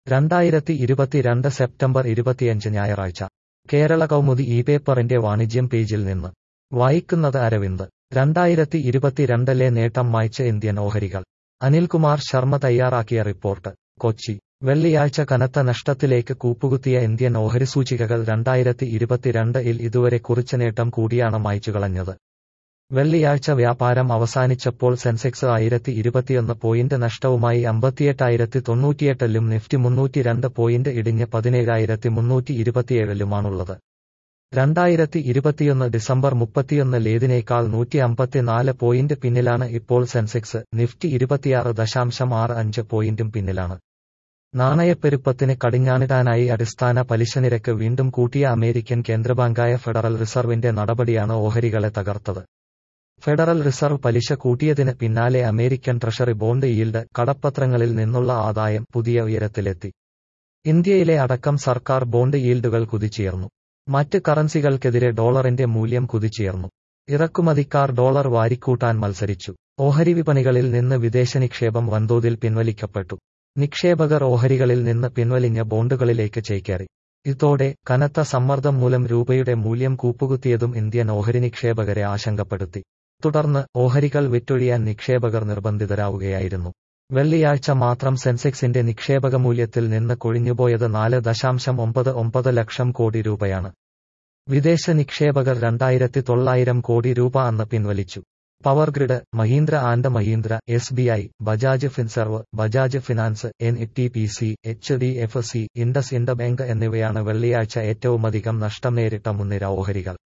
രണ്ടായിരത്തി ഇരുപത്തിരണ്ട് സെപ്റ്റംബർ ഇരുപത്തിയഞ്ച് ഞായറാഴ്ച കേരള കൗമുദി ഈ പേപ്പറിന്റെ വാണിജ്യം പേജിൽ നിന്ന് വായിക്കുന്നത് അരവിന്ദ് രണ്ടായിരത്തി ഇരുപത്തിരണ്ടിലെ നേട്ടം മായ്ച്ച ഇന്ത്യൻ ഓഹരികൾ അനിൽകുമാർ ശർമ്മ തയ്യാറാക്കിയ റിപ്പോർട്ട് കൊച്ചി വെള്ളിയാഴ്ച കനത്ത നഷ്ടത്തിലേക്ക് കൂപ്പുകുത്തിയ ഇന്ത്യൻ ഓഹരി സൂചികകൾ രണ്ടായിരത്തി ഇരുപത്തിരണ്ടിൽ ഇതുവരെ കുറിച്ച നേട്ടം കൂടിയാണ് മായ്ച്ചുകളഞ്ഞത് വെള്ളിയാഴ്ച വ്യാപാരം അവസാനിച്ചപ്പോൾ സെൻസെക്സ് ആയിരത്തി ഇരുപത്തിയൊന്ന് പോയിന്റ് നഷ്ടവുമായി അമ്പത്തിയെട്ടായിരത്തി തൊണ്ണൂറ്റിയെട്ടിലും നിഫ്റ്റി മുന്നൂറ്റിരണ്ട് പോയിന്റ് ഇടിഞ്ഞ് പതിനേഴായിരത്തി മുന്നൂറ്റി ഇരുപത്തിയേഴിലുമാണുള്ളത് രണ്ടായിരത്തി ഇരുപത്തിയൊന്ന് ഡിസംബർ മുപ്പത്തിയൊന്ന് ലേതിനേക്കാൾ നൂറ്റി അമ്പത്തിനാല് പോയിന്റ് പിന്നിലാണ് ഇപ്പോൾ സെൻസെക്സ് നിഫ്റ്റി ഇരുപത്തിയാറ് ദശാംശം ആറ് അഞ്ച് പോയിന്റും പിന്നിലാണ് നാണയപ്പെരുപ്പത്തിന് കടിഞ്ഞാണിടാനായി അടിസ്ഥാന പലിശ നിരക്ക് വീണ്ടും കൂട്ടിയ അമേരിക്കൻ കേന്ദ്രബാങ്കായ ഫെഡറൽ റിസർവിന്റെ നടപടിയാണ് ഓഹരികളെ തകർത്തത് ഫെഡറൽ റിസർവ് പലിശ കൂട്ടിയതിന് പിന്നാലെ അമേരിക്കൻ ട്രഷറി ബോണ്ട് ഈൽഡ് കടപ്പത്രങ്ങളിൽ നിന്നുള്ള ആദായം പുതിയ ഉയരത്തിലെത്തി ഇന്ത്യയിലെ അടക്കം സർക്കാർ ബോണ്ട് ഈൽഡുകൾ കുതിച്ചുയർന്നു മറ്റ് കറൻസികൾക്കെതിരെ ഡോളറിന്റെ മൂല്യം കുതിച്ചുയർന്നു ഇറക്കുമതിക്കാർ ഡോളർ വാരിക്കൂട്ടാൻ മത്സരിച്ചു ഓഹരി വിപണികളിൽ നിന്ന് വിദേശ നിക്ഷേപം വൻതോതിൽ പിൻവലിക്കപ്പെട്ടു നിക്ഷേപകർ ഓഹരികളിൽ നിന്ന് പിൻവലിഞ്ഞ ബോണ്ടുകളിലേക്ക് ചേക്കേറി ഇതോടെ കനത്ത സമ്മർദ്ദം മൂലം രൂപയുടെ മൂല്യം കൂപ്പുകുത്തിയതും ഇന്ത്യൻ ഓഹരി നിക്ഷേപകരെ ആശങ്കപ്പെടുത്തി തുടർന്ന് ഓഹരികൾ വിറ്റൊഴിയാൻ നിക്ഷേപകർ നിർബന്ധിതരാവുകയായിരുന്നു വെള്ളിയാഴ്ച മാത്രം സെൻസെക്സിന്റെ നിക്ഷേപക മൂല്യത്തിൽ നിന്ന് കൊഴിഞ്ഞുപോയത് നാല് ദശാംശം ഒമ്പത് ഒമ്പത് ലക്ഷം കോടി രൂപയാണ് വിദേശ നിക്ഷേപകർ രണ്ടായിരത്തി തൊള്ളായിരം കോടി രൂപ അന്ന് പിൻവലിച്ചു Powergrid Mahindra and Mahindra S B I Bajaj Finserv Bajaj finance N E T P C H D F C IndusInd bank എന്നിവയാണ് വെള്ളിയാഴ്ച ഏറ്റവുമധികം നഷ്ടം നേരിട്ട മുൻനിര ഓഹരികൾ